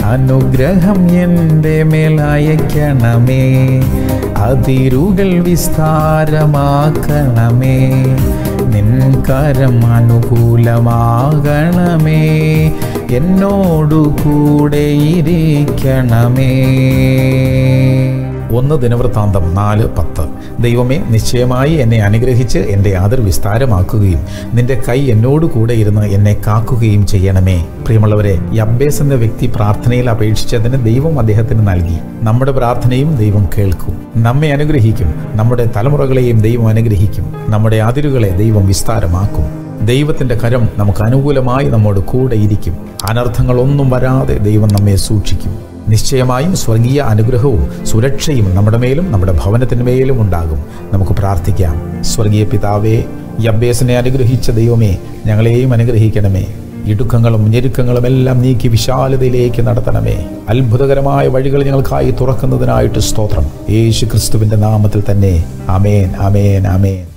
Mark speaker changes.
Speaker 1: അനുഗ്രഹം എൻ്റെ മേലയക്കണമേ അതിരുകൾ വിസ്താരമാക്കണമേ നിൻകരം അനുകൂലമാകണമേ എന്നോടു കൂടെ ഇരിക്കണമേ ഒന്ന് ദിനവൃത്താന്തം നാല് പത്ത് ദൈവമേ നിശ്ചയമായി എന്നെ അനുഗ്രഹിച്ച് എൻ്റെ അതിർ വിസ്താരമാക്കുകയും നിന്റെ കൈ എന്നോട് കൂടെ ഇരുന്ന് എന്നെ കാക്കുകയും ചെയ്യണമേ പ്രിയമുള്ളവരെ യബ്ബേസ് എന്ന വ്യക്തി പ്രാർത്ഥനയിൽ അപേക്ഷിച്ചതിന് ദൈവം അദ്ദേഹത്തിന് നൽകി നമ്മുടെ പ്രാർത്ഥനയും ദൈവം കേൾക്കും നമ്മെ അനുഗ്രഹിക്കും നമ്മുടെ തലമുറകളെയും ദൈവം അനുഗ്രഹിക്കും നമ്മുടെ അതിരുകളെ ദൈവം വിസ്താരമാക്കും ദൈവത്തിൻ്റെ കരം നമുക്ക് അനുകൂലമായി നമ്മോട് കൂടെ ഇരിക്കും അനർത്ഥങ്ങളൊന്നും വരാതെ ദൈവം നമ്മെ സൂക്ഷിക്കും നിശ്ചയമായും സ്വർഗീയ അനുഗ്രഹവും സുരക്ഷയും നമ്മുടെ മേലും നമ്മുടെ ഭവനത്തിന് മേലും ഉണ്ടാകും നമുക്ക് പ്രാർത്ഥിക്കാം സ്വർഗീയ പിതാവേ യബ്ബേസിനെ അനുഗ്രഹിച്ച ദൈവമേ ഞങ്ങളെയും അനുഗ്രഹിക്കണമേ ഇടുക്കങ്ങളും ഞെരുക്കങ്ങളും എല്ലാം നീക്കി വിശാലതയിലേക്ക് നടത്തണമേ അത്ഭുതകരമായ വഴികൾ ഞങ്ങൾക്കായി തുറക്കുന്നതിനായിട്ട് സ്തോത്രം യേശു ക്രിസ്തുവിൻ്റെ നാമത്തിൽ തന്നെ അമേൻ അമേൻ അമേൻ